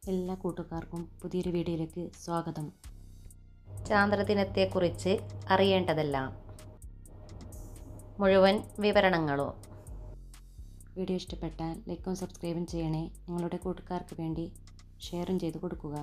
എല്ലാ കൂട്ടുകാർക്കും പുതിയൊരു വീഡിയോയിലേക്ക് സ്വാഗതം ചാന്ദ്രദിനത്തെക്കുറിച്ച് അറിയേണ്ടതെല്ലാം മുഴുവൻ വിവരണങ്ങളോ വീഡിയോ ഇഷ്ടപ്പെട്ടാൽ ലൈക്കും സബ്സ്ക്രൈബും ചെയ്യണേ നിങ്ങളുടെ കൂട്ടുകാർക്ക് വേണ്ടി ഷെയറും ചെയ്ത് കൊടുക്കുക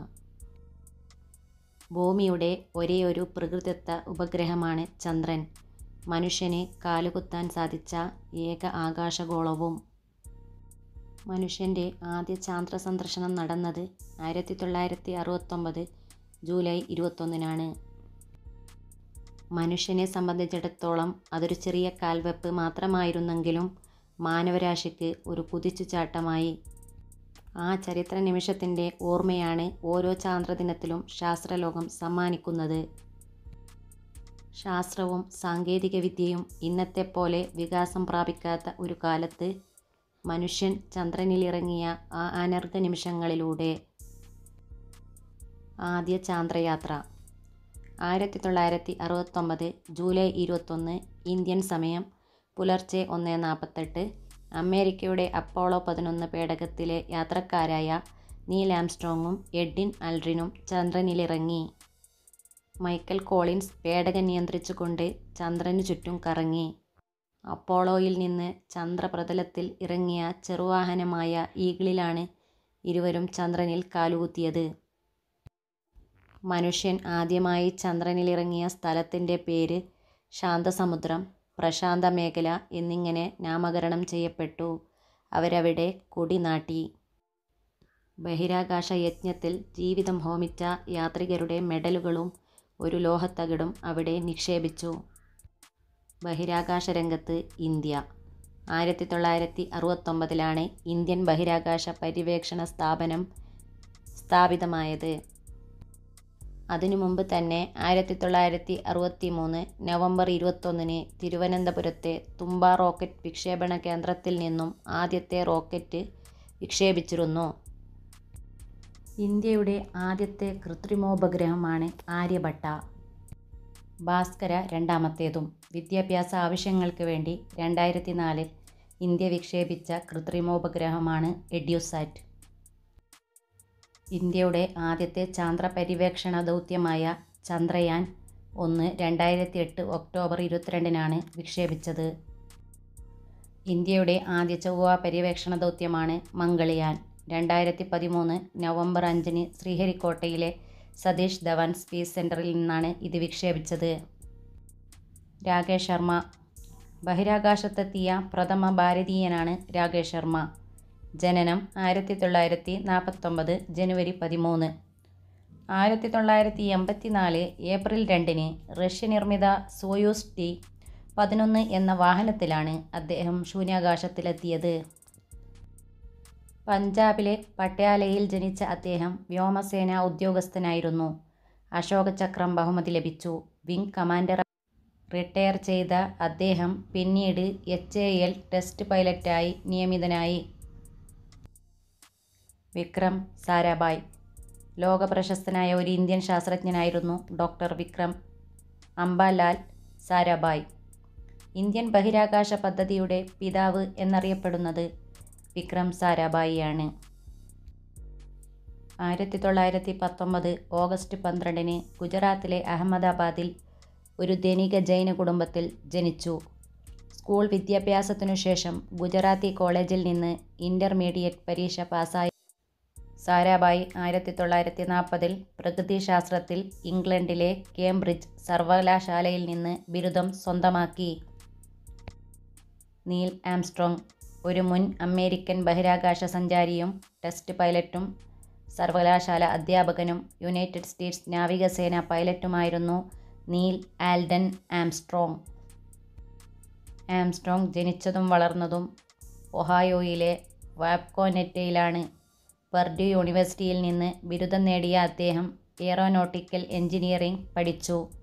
ഭൂമിയുടെ ഒരേയൊരു പ്രകൃതിദത്ത ഉപഗ്രഹമാണ് ചന്ദ്രൻ മനുഷ്യന് കാലുകുത്താൻ സാധിച്ച ഏക ആകാശഗോളവും മനുഷ്യൻ്റെ ആദ്യ ചാന്ദ്ര സന്ദർശനം നടന്നത് ആയിരത്തി തൊള്ളായിരത്തി അറുപത്തൊമ്പത് ജൂലൈ ഇരുപത്തൊന്നിനാണ് മനുഷ്യനെ സംബന്ധിച്ചിടത്തോളം അതൊരു ചെറിയ കാൽവെപ്പ് മാത്രമായിരുന്നെങ്കിലും മാനവരാശിക്ക് ഒരു കുതിച്ചുചാട്ടമായി ആ ചരിത്ര നിമിഷത്തിൻ്റെ ഓർമ്മയാണ് ഓരോ ചാന്ദ്രദിനത്തിലും ശാസ്ത്രലോകം സമ്മാനിക്കുന്നത് ശാസ്ത്രവും സാങ്കേതികവിദ്യയും ഇന്നത്തെ പോലെ വികാസം പ്രാപിക്കാത്ത ഒരു കാലത്ത് മനുഷ്യൻ ചന്ദ്രനിലിറങ്ങിയ ആ അനർഘ നിമിഷങ്ങളിലൂടെ ആദ്യ ചാന്ദ്രയാത്ര ആയിരത്തി തൊള്ളായിരത്തി അറുപത്തൊമ്പത് ജൂലൈ ഇരുപത്തൊന്ന് ഇന്ത്യൻ സമയം പുലർച്ചെ ഒന്ന് നാൽപ്പത്തെട്ട് അമേരിക്കയുടെ അപ്പോളോ പതിനൊന്ന് പേടകത്തിലെ യാത്രക്കാരായ നീൽ ആംസ്ട്രോങ്ങും എഡ്വിൻ അൽഡ്രിനും ചന്ദ്രനിലിറങ്ങി മൈക്കൽ കോളിൻസ് പേടകം നിയന്ത്രിച്ചുകൊണ്ട് ചന്ദ്രനു ചുറ്റും കറങ്ങി അപ്പോളോയിൽ നിന്ന് ചന്ദ്രപ്രതലത്തിൽ ഇറങ്ങിയ ചെറുവാഹനമായ ഈഗിളിലാണ് ഇരുവരും ചന്ദ്രനിൽ കാലുകുത്തിയത് മനുഷ്യൻ ആദ്യമായി ചന്ദ്രനിലിറങ്ങിയ സ്ഥലത്തിൻ്റെ പേര് ശാന്തസമുദ്രം പ്രശാന്ത മേഖല എന്നിങ്ങനെ നാമകരണം ചെയ്യപ്പെട്ടു അവരവിടെ കൊടി നാട്ടി ബഹിരാകാശ യജ്ഞത്തിൽ ജീവിതം ഹോമിച്ച യാത്രികരുടെ മെഡലുകളും ഒരു ലോഹത്തകിടും അവിടെ നിക്ഷേപിച്ചു ബഹിരാകാശ രംഗത്ത് ഇന്ത്യ ആയിരത്തി തൊള്ളായിരത്തി അറുപത്തൊമ്പതിലാണ് ഇന്ത്യൻ ബഹിരാകാശ പര്യവേക്ഷണ സ്ഥാപനം സ്ഥാപിതമായത് അതിനു മുമ്പ് തന്നെ ആയിരത്തി തൊള്ളായിരത്തി അറുപത്തി മൂന്ന് നവംബർ ഇരുപത്തൊന്നിന് തിരുവനന്തപുരത്തെ തുമ്പ റോക്കറ്റ് വിക്ഷേപണ കേന്ദ്രത്തിൽ നിന്നും ആദ്യത്തെ റോക്കറ്റ് വിക്ഷേപിച്ചിരുന്നു ഇന്ത്യയുടെ ആദ്യത്തെ കൃത്രിമോപഗ്രഹമാണ് ആര്യഭട്ട ഭാസ്കര രണ്ടാമത്തേതും വിദ്യാഭ്യാസ ആവശ്യങ്ങൾക്ക് വേണ്ടി രണ്ടായിരത്തി നാലിൽ ഇന്ത്യ വിക്ഷേപിച്ച കൃത്രിമോപഗ്രഹമാണ് എഡ്യൂസാറ്റ് ഇന്ത്യയുടെ ആദ്യത്തെ ചാന്ദ്ര പര്യവേക്ഷണ ദൗത്യമായ ചന്ദ്രയാൻ ഒന്ന് രണ്ടായിരത്തി എട്ട് ഒക്ടോബർ ഇരുപത്തിരണ്ടിനാണ് വിക്ഷേപിച്ചത് ഇന്ത്യയുടെ ആദ്യ ചൊവ്വ പര്യവേക്ഷണ ദൗത്യമാണ് മംഗൾയാൻ രണ്ടായിരത്തി പതിമൂന്ന് നവംബർ അഞ്ചിന് ശ്രീഹരിക്കോട്ടയിലെ സതീഷ് ധവാൻ സ്പേസ് സെൻറ്ററിൽ നിന്നാണ് ഇത് വിക്ഷേപിച്ചത് രാകേഷ് ശർമ്മ ബഹിരാകാശത്തെത്തിയ പ്രഥമ ഭാരതീയനാണ് രാകേഷ് ശർമ്മ ജനനം ആയിരത്തി തൊള്ളായിരത്തി നാൽപ്പത്തൊമ്പത് ജനുവരി പതിമൂന്ന് ആയിരത്തി തൊള്ളായിരത്തി എൺപത്തി നാല് ഏപ്രിൽ രണ്ടിന് റഷ്യ നിർമ്മിത സോയൂസ് ടി പതിനൊന്ന് എന്ന വാഹനത്തിലാണ് അദ്ദേഹം ശൂന്യാകാശത്തിലെത്തിയത് പഞ്ചാബിലെ പട്യാലയിൽ ജനിച്ച അദ്ദേഹം വ്യോമസേന ഉദ്യോഗസ്ഥനായിരുന്നു അശോക ചക്രം ബഹുമതി ലഭിച്ചു വിംഗ് കമാൻഡർ റിട്ടയർ ചെയ്ത അദ്ദേഹം പിന്നീട് എച്ച് എ എൽ ടെസ്റ്റ് പൈലറ്റായി നിയമിതനായി വിക്രം സാരാഭായ് ലോകപ്രശസ്തനായ ഒരു ഇന്ത്യൻ ശാസ്ത്രജ്ഞനായിരുന്നു ഡോക്ടർ വിക്രം അംബാലാൽ സാരാഭായ് ഇന്ത്യൻ ബഹിരാകാശ പദ്ധതിയുടെ പിതാവ് എന്നറിയപ്പെടുന്നത് വിക്രം സാരാഭായിയാണ് ആയിരത്തി തൊള്ളായിരത്തി പത്തൊമ്പത് ഓഗസ്റ്റ് പന്ത്രണ്ടിന് ഗുജറാത്തിലെ അഹമ്മദാബാദിൽ ഒരു ധനിക ജൈന കുടുംബത്തിൽ ജനിച്ചു സ്കൂൾ വിദ്യാഭ്യാസത്തിനു ശേഷം ഗുജറാത്തി കോളേജിൽ നിന്ന് ഇൻ്റർമീഡിയറ്റ് പരീക്ഷ പാസ്സായി സാരാഭായ് ആയിരത്തി തൊള്ളായിരത്തി നാൽപ്പതിൽ പ്രകൃതിശാസ്ത്രത്തിൽ ഇംഗ്ലണ്ടിലെ കേംബ്രിഡ്ജ് സർവകലാശാലയിൽ നിന്ന് ബിരുദം സ്വന്തമാക്കി നീൽ ആംസ്ട്രോങ് ഒരു മുൻ അമേരിക്കൻ ബഹിരാകാശ സഞ്ചാരിയും ടെസ്റ്റ് പൈലറ്റും സർവകലാശാല അധ്യാപകനും യുണൈറ്റഡ് സ്റ്റേറ്റ്സ് നാവികസേന പൈലറ്റുമായിരുന്നു നീൽ ആൽഡൻ ആംസ്ട്രോങ് ആംസ്ട്രോങ് ജനിച്ചതും വളർന്നതും ഒഹായോയിലെ വാപ്കോനെറ്റയിലാണ് പെർഡ്യൂ യൂണിവേഴ്സിറ്റിയിൽ നിന്ന് ബിരുദം നേടിയ അദ്ദേഹം എയറോനോട്ടിക്കൽ എഞ്ചിനീയറിംഗ് പഠിച്ചു